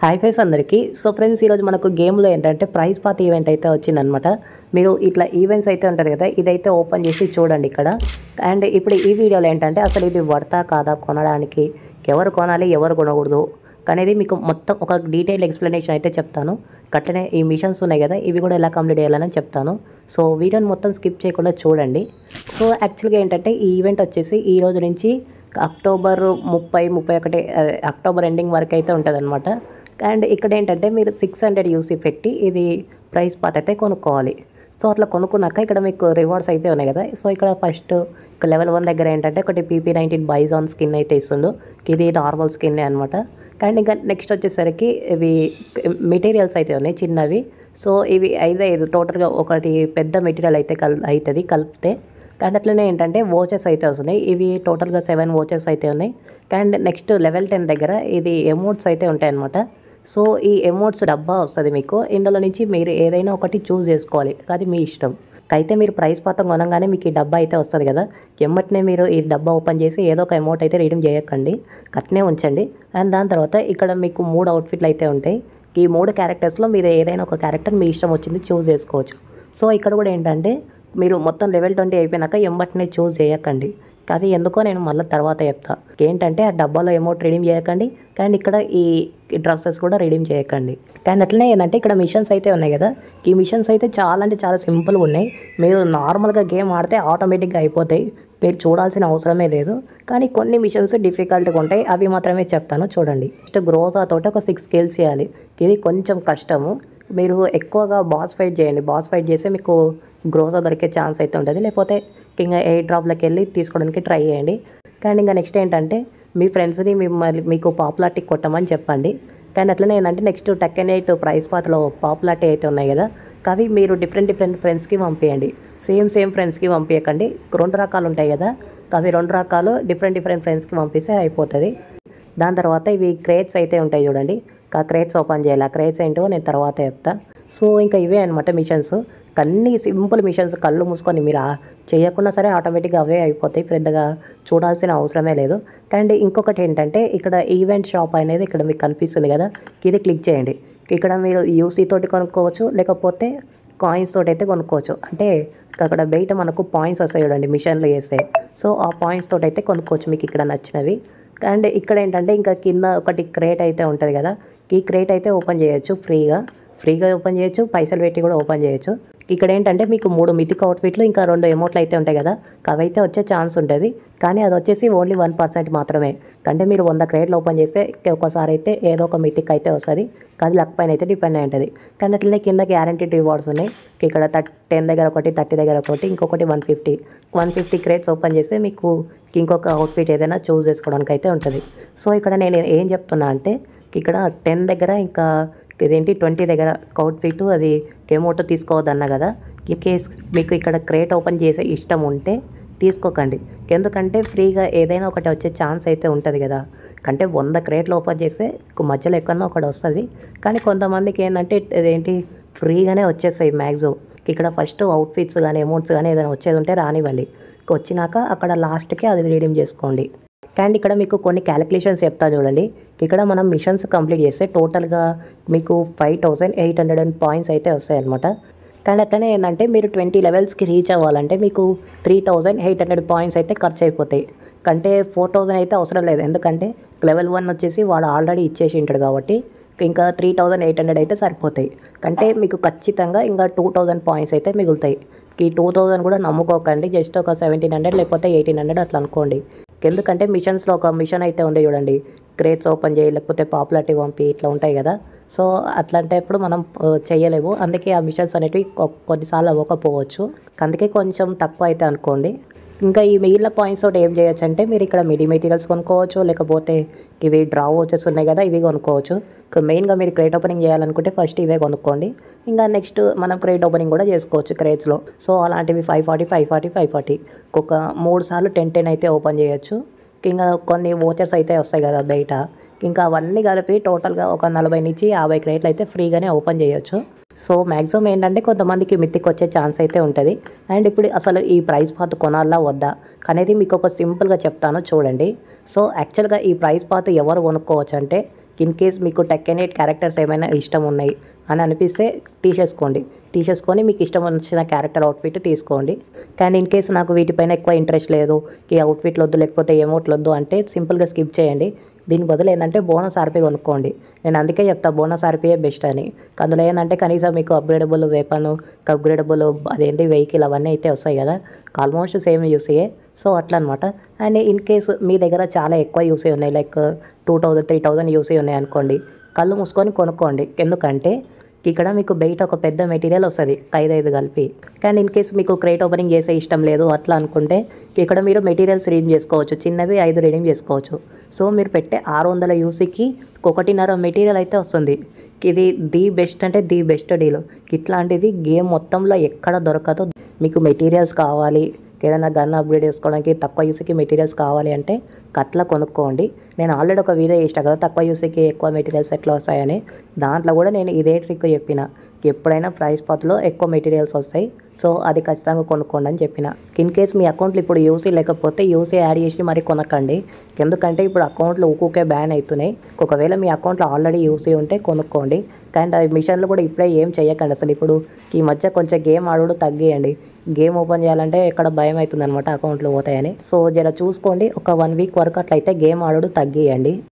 hi ఫేస్ అందరికీ so friends ఈరోజు మనకు గేమ్లో ఏంటంటే ప్రైజ్ పాత్ ఈవెంట్ అయితే వచ్చిందనమాట మీరు ఇట్లా ఈవెంట్స్ అయితే ఉంటుంది కదా ఇదైతే ఓపెన్ చేసి చూడండి ఇక్కడ అండ్ ఇప్పుడు ఈ వీడియోలో ఏంటంటే అసలు ఇది వర్తా కాదా కొనడానికి ఎవరు కొనాలి ఎవరు కొనకూడదు అనేది మీకు మొత్తం ఒక డీటెయిల్ ఎక్స్ప్లెనేషన్ అయితే చెప్తాను కట్టనే ఈ మిషన్స్ ఉన్నాయి కదా ఇవి కూడా ఎలా కంప్లీట్ చేయాలని చెప్తాను సో వీడియోని మొత్తం స్కిప్ చేయకుండా చూడండి సో యాక్చువల్గా ఏంటంటే ఈ ఈవెంట్ వచ్చేసి ఈ రోజు నుంచి అక్టోబర్ ముప్పై ముప్పై ఒకటి అదే, అక్టోబర్ ఎండింగ్ వరకు అయితే ఉంటుంది అనమాట అండ్ ఇక్కడ ఏంటంటే మీరు సిక్స్ హండ్రెడ్ యూసీ పెట్టి ఇది ప్రైస్ పాత్ అయితే కొనుక్కోవాలి సో అట్లా కొనుక్కున్నాక ఇక్కడ మీకు రివార్డ్స్ అయితే ఉన్నాయి కదా సో ఇక్కడ ఫస్ట్ లెవెల్ వన్ దగ్గర ఏంటంటే ఒకటి పీపీ నైన్టీన్ బైజాన్ స్కిన్ అయితే ఇస్తుందో ఇది నార్మల్ స్కిన్ అనమాట అండ్ ఇంకా నెక్స్ట్ వచ్చేసరికి ఇవి మెటీరియల్స్ అయితే ఉన్నాయి చిన్నవి సో ఇవి ఐదు ఐదు టోటల్గా ఒకటి పెద్ద మెటీరియల్ అయితే కల్ అవుతుంది కలిపితే అండ్ అట్లనే ఏంటంటే వోచెస్ అయితే వస్తున్నాయి ఇవి టోటల్గా సెవెన్ వోచెస్ అయితే ఉన్నాయి అండ్ నెక్స్ట్ లెవెల్ టెన్ దగ్గర ఇది ఎమోట్స్ అయితే ఉంటాయి అన్నమాట సో ఈ ఎమోట్స్ డబ్బా వస్తుంది మీకు ఇందులో నుంచి మీరు ఏదైనా ఒకటి చూస్ చేసుకోవాలి అది మీ ఇష్టం అయితే మీరు ప్రైస్ పాతం కొనగానే మీకు ఈ డబ్బా అయితే వస్తుంది కదా ఎమ్మటనే మీరు ఈ డబ్బా ఓపెన్ చేసి ఏదో ఒక అమౌంట్ అయితే రీడింగ్ చేయకండి కట్నే ఉంచండి అండ్ దాని తర్వాత ఇక్కడ మీకు మూడు అవుట్ఫిట్లు అయితే ఉంటాయి ఈ మూడు క్యారెక్టర్స్లో మీరు ఏదైనా ఒక క్యారెక్టర్ మీ ఇష్టం వచ్చింది చూస్ చేసుకోవచ్చు సో ఇక్కడ కూడా ఏంటంటే మీరు మొత్తం లెవెల్ ట్వంటీ అయిపోయినాక ఎంబటినే చూస్ చేయకండి అది ఎందుకో నేను మళ్ళీ తర్వాత చెప్తా ఏంటంటే ఆ డబ్బాలో అమౌంట్ రిడీమ్ చేయకండి కానీ ఇక్కడ ఈ డ్రెస్సెస్ కూడా రిడీమ్ చేయకండి కానీ అట్లనే ఏంటంటే ఇక్కడ మిషన్స్ అయితే ఉన్నాయి కదా ఈ మిషన్స్ అయితే చాలా అంటే చాలా సింపుల్గా ఉన్నాయి మీరు నార్మల్గా గేమ్ ఆడితే ఆటోమేటిక్గా అయిపోతాయి మీరు చూడాల్సిన అవసరమే లేదు కానీ కొన్ని మిషన్స్ డిఫికల్ట్గా ఉంటాయి అవి మాత్రమే చెప్తాను చూడండి నెక్స్ట్ గ్రోజా తోటి ఒక సిక్స్ స్కేల్స్ చేయాలి ఇది కొంచెం కష్టము మీరు ఎక్కువగా బాస్ ఫైట్ చేయండి బాస్ ఫైట్ చేస్తే మీకు గ్రోజా దొరికే ఛాన్స్ అయితే ఉంటుంది లేకపోతే ఇంకా ఎయిర్ డ్రాప్లోకి వెళ్ళి తీసుకోవడానికి ట్రై చేయండి కానీ ఇంకా నెక్స్ట్ ఏంటంటే మీ ఫ్రెండ్స్ని మిమ్మల్ని మీకు పాపులారిటీ కొట్టమని చెప్పండి కానీ అట్లనే ఏంటంటే next tech and eight price పాత్రలో పాపులారిటీ అయితే ఉన్నాయి కదా అవి మీరు డిఫరెంట్ డిఫరెంట్ ఫ్రెండ్స్కి పంపించండి సేమ్ సేమ్ ఫ్రెండ్స్కి పంపించకండి రెండు రకాలు ఉంటాయి కదా అవి రెండు రకాలు డిఫరెంట్ డిఫరెంట్ ఫ్రెండ్స్కి పంపిస్తే అయిపోతుంది దాని తర్వాత ఇవి క్రేట్స్ అయితే ఉంటాయి చూడండి ఆ క్రేట్స్ ఓపెన్ చేయాలి ఆ క్రేట్స్ ఏంటో నేను తర్వాత చెప్తా సో ఇంకా ఇవే అనమాట మిషన్స్ అన్ని సింపుల్ మిషన్స్ కళ్ళు మూసుకొని మీరు ఆ- చేయకున్నా సరే ఆటోమేటిక్గా అవే అయిపోతాయి పెద్దగా చూడాల్సిన అవసరమే లేదు అండ్ ఇంకొకటి ఏంటంటే ఇక్కడ ఈవెంట్ షాప్ అనేది ఇక్కడ మీకు కనిపిస్తుంది కదా ఇది క్లిక్ చేయండి ఇక్కడ మీరు యూసీ తోటి కొనుక్కోవచ్చు లేకపోతే కాయిన్స్ తోటి అయితే కొనుక్కోవచ్చు అంటే అక్కడ బయట మనకు పాయింట్స్ వస్తాయి చూడండి మిషన్లు వేస్తే సో ఆ పాయింట్స్ తోటి అయితే కొనుక్కోవచ్చు మీకు ఇక్కడ నచ్చినవి అండ్ ఇక్కడ ఏంటంటే ఇంకా కింద ఒకటి క్రేట్ అయితే ఉంటుంది కదా ఈ క్రేట్ అయితే ఓపెన్ చేయొచ్చు ఫ్రీగా ఫ్రీగా ఓపెన్ చేయొచ్చు పైసలు పెట్టి కూడా ఓపెన్ చేయొచ్చు ఇక్కడ ఏంటంటే మీకు మూడు మితిక్ అవుట్ఫిట్లు ఇంకా రెండు ఎమౌంట్లు అయితే ఉంటాయి కదా అవైతే వచ్చే ఛాన్స్ ఉంటుంది కానీ అది వచ్చేసి ఓన్లీ వన్ పర్సెంట్ మాత్రమే అంటే మీరు వంద క్రేట్లు ఓపెన్ చేస్తే ఒక్కసారి అయితే ఏదో ఒక మితిక్ అయితే వస్తుంది అది లక్ పైన అయితే డిపెండ్ అయి ఉంటుంది కానీ అట్లనే కింద గ్యారంటీడ్ రివార్డ్స్ ఉన్నాయి ఇక్కడ థర్టీ టెన్ దగ్గర ఒకటి థర్టీ దగ్గర ఒకటి ఇంకొకటి one fifty one fifty crates open చేస్తే మీకు ఇంకొక అవుట్ఫిట్ ఏదైనా చూస్ చేసుకోవడానికి అయితే ఉంటుంది సో ఇక్కడ నేను ఏం చెప్తున్నా అంటే ఇక్కడ టెన్ దగ్గర ఇంకా ఇదేంటి ట్వంటీ దగ్గర అవుట్ఫిట్ అది కెమోటో తీసుకోవద్దన్నా కదా ఇన్ కేస్ మీకు ఇక్కడ క్రేట్ ఓపెన్ చేసే ఇష్టం ఉంటే తీసుకోకండి ఎందుకంటే ఫ్రీగా ఏదైనా ఒకటి వచ్చే ఛాన్స్ అయితే ఉంటుంది కదా అంటే వంద క్రేట్లు ఓపెన్ చేస్తే మధ్యలో ఎక్కడన్నా ఒకటి వస్తుంది కానీ కొంతమందికి ఏంటంటే ఇదేంటి ఫ్రీగానే వచ్చేస్తాయి మ్యాక్సిమం ఇక్కడ ఫస్ట్ అవుట్ఫిట్స్ కానీ అమౌంట్స్ కానీ ఏదైనా వచ్చేది ఉంటే రానివ్వండి వచ్చినాక అక్కడ లాస్ట్కి అది రీడీమ్ చేసుకోండి అండ్ ఇక్కడ మీకు కొన్ని క్యాలిక్యులేషన్స్ చెప్తా చూడండి ఇక్కడ మనం మిషన్స్ కంప్లీట్ చేస్తే టోటల్గా మీకు five thousand eight hundred and points అయితే వస్తాయి అనమాట కానీ అట్లనే ఏంటంటే మీరు ట్వంటీ లెవెల్స్కి రీచ్ అవ్వాలంటే మీకు three thousand eight hundred points అయితే ఖర్చు అయిపోతాయి కంటే ఫోర్ థౌజండ్ అయితే అవసరం లేదు ఎందుకంటే లెవెల్ వన్ వచ్చేసి వాడు ఆల్రెడీ ఇచ్చేసి ఉంటాడు కాబట్టి ఇంకా త్రీ థౌజండ్ ఎయిట్ హండ్రెడ్ అయితే సరిపోతాయి అంటే మీకు ఖచ్చితంగా ఇంకా టూ థౌజండ్ పాయింట్స్ అయితే మిగులుతాయి ఈ టూ థౌజండ్ కూడా నమ్ముకోకండి జస్ట్ ఒక సెవెంటీన్ హండ్రెడ్ లేకపోతే ఎయిటీన్ హండ్రెడ్ అట్లా అనుకోండి ఎందుకంటే మిషన్స్లో ఒక మిషన్ అయితే ఉంది చూడండి క్రేట్స్ ఓపెన్ చేయి లేకపోతే పాపులారిటీ పంపి ఇట్లా ఉంటాయి కదా సో అట్లాంటప్పుడు మనం ఆ, చేయలేము అందుకే ఆ మిషన్స్ అనేటివి కొ- కొన్నిసార్లు అవ్వకపోవచ్చు అందుకే కొంచెం తక్కువ అయితే అనుకోండి ఇంకా ఈ మిగిలిన పాయింట్స్ తోటి ఏం చేయొచ్చు అంటే మీరు ఇక్కడ మిడి మెటీరియల్స్ కొనుక్కోవచ్చు లేకపోతే ఇవి డ్రా వచ్చేసి ఉన్నాయి కదా ఇవి కొనుక్కోవచ్చు మెయిన్గా మీరు క్రేట్ ఓపెనింగ్ చేయాలనుకుంటే ఫస్ట్ ఇవే కొనుక్కోండి ఇంకా నెక్స్ట్ మనం క్రేట్ ఓపెనింగ్ కూడా చేసుకోవచ్చు క్రేట్స్లో సో అలాంటివి five forty five forty five forty ఒక మూడు సార్లు టెన్ టెన్ అయితే ఓపెన్ చేయొచ్చు ఇంకా కొన్ని వోచర్స్ అయితే వస్తాయి కదా బయట ఇంకా అవన్నీ కలిపి టోటల్గా ఒక నలభై నుంచి యాభై క్రేట్లు అయితే ఫ్రీగానే ఓపెన్ చేయొచ్చు సో మ్యాక్సిమం ఏంటంటే కొంతమందికి మిత్తికి వచ్చే ఛాన్స్ అయితే ఉంటుంది అండ్ ఇప్పుడు అసలు ఈ ప్రైస్ పాత్ కొనాలా వద్దా అనేది మీకు ఒక సింపుల్గా చెప్తాను చూడండి సో యాక్చువల్గా ఈ ప్రైస్ పాత్ ఎవరు కొనుక్కోవచ్చు అంటే ఇన్ కేస్ మీకు టెక్కెనేట్ క్యారెక్టర్స్ ఏమైనా ఇష్టం ఉన్నాయి అని అనిపిస్తే తీసేసుకోండి తీసేసుకొని మీకు ఇష్టం వచ్చిన క్యారెక్టర్ అవుట్ఫిట్ తీసుకోండి కానీ ఇన్ కేస్ నాకు వీటిపైన ఎక్కువ ఇంట్రెస్ట్ లేదు ఈ అవుట్ఫిట్లు వద్దు లేకపోతే ఎమోట్లు వద్దు అంటే సింపుల్గా స్కిప్ చేయండి దీని బదులు ఏంటంటే బోనస్ ఆర్పీ కొనుక్కోండి నేను అందుకే చెప్తా బోనస్ ఆర్పీయే బెస్ట్ అని అందులో ఏంటంటే కనీసం మీకు అప్గ్రేడబుల్ వెపన్ అప్గ్రేడబుల్ అదేంటి వెహికల్ అవన్నీ అయితే వస్తాయి కదా ఆల్మోస్ట్ సేమ్ యూసీయే సో అట్లా అనమాట అండ్ ఇన్ కేస్ మీ దగ్గర చాలా ఎక్కువ యూసీ ఉన్నాయి like two thousand three thousand UC ఉన్నాయి అనుకోండి కళ్ళు మూసుకొని కొనుక్కోండి ఎందుకంటే ఇక్కడ మీకు బయట ఒక పెద్ద మెటీరియల్ వస్తుంది ఐదు కలిపి కానీ ఇన్ కేస్ మీకు క్రేట్ ఓపెనింగ్ చేసే ఇష్టం లేదు అట్లా అనుకుంటే ఇక్కడ మీరు మెటీరియల్స్ రీడీమ్ చేసుకోవచ్చు చిన్నవి ఐదు రీడీమ్ చేసుకోవచ్చు సో మీరు పెట్టే ఆరు వందల యూసీకి ఒకటిన్నర మెటీరియల్ అయితే వస్తుంది ఇది ది బెస్ట్ అంటే ది బెస్ట్ డీల్ ఇట్లాంటిది గేమ్ మొత్తంలో ఎక్కడ దొరకదో మీకు మెటీరియల్స్ కావాలి ఏదైనా గన్ అప్గ్రేడ్ చేసుకోవడానికి తక్కువ యూసీకి మెటీరియల్స్ కావాలి అంటే కట్ల కొనుక్కోండి నేను ఆల్రెడీ ఒక వీడియో చేసిన కదా తక్కువ యూసీకి ఎక్కువ మెటీరియల్స్ ఎట్లా వస్తాయని దాంట్లో కూడా నేను ఇదే ట్రిక్ చెప్పిన ఎప్పుడైనా ప్రైస్ పాత్లో ఎక్కువ మెటీరియల్స్ వస్తాయి సో అది ఖచ్చితంగా కొనుక్కోండి అని చెప్పిన ఇన్ కేస్ మీ అకౌంట్లో ఇప్పుడు యూసీ లేకపోతే యూసీ యాడ్ చేసి మరి కొనకండి ఎందుకంటే ఇప్పుడు అకౌంట్లో ఊకే బ్యాన్ అవుతున్నాయి ఒకవేళ మీ అకౌంట్లో ఆల్రెడీ యూసీ ఉంటే కొనుక్కోండి కానీ ఆ మిషన్లు కూడా ఇప్పుడే ఏం చేయకండి అసలు ఇప్పుడు ఈ మధ్య కొంచెం గేమ్ ఆడడం తగ్గియండి గేమ్ ఓపెన్ చేయాలంటే ఇక్కడ భయం అవుతుంది అనమాట అకౌంట్లో పోతాయని సో జర చూసుకోండి ఒక వన్ వీక్ వరకు అట్లయితే గేమ్ ఆడడం తగ్గియండి